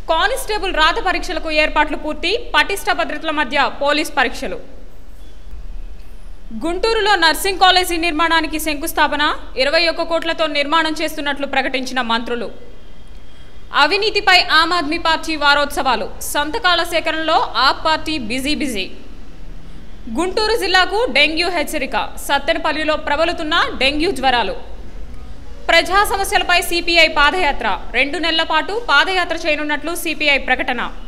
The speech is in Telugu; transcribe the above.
కానిస్టేబుల్ రాత పరీక్షలకు ఏర్పాట్లు పూర్తి పటిష్ట భద్రతల మధ్య పోలీస్ పరీక్షలు గుంటూరులో నర్సింగ్ కాలేజీ నిర్మాణానికి శంకుస్థాపన ఇరవై ఒక్క కోట్లతో నిర్మాణం చేస్తున్నట్లు ప్రకటించిన మంత్రులు అవినీతిపై ఆమ్ ఆద్మీ పార్టీ వారోత్సవాలు సంతకాల సేకరణలో AAP party busy busy Guntur జిల్లాకు డెంగ్యూ హెచ్చరిక సత్తెనపల్లిలో ప్రబలుతున్న డెంగ్యూ జ్వరాలు ప్రజా సమస్యలపై సిపిఐ పాదయాత్ర రెండు నెలల పాటు పాదయాత్ర చేయనున్నట్లు సిపిఐ ప్రకటన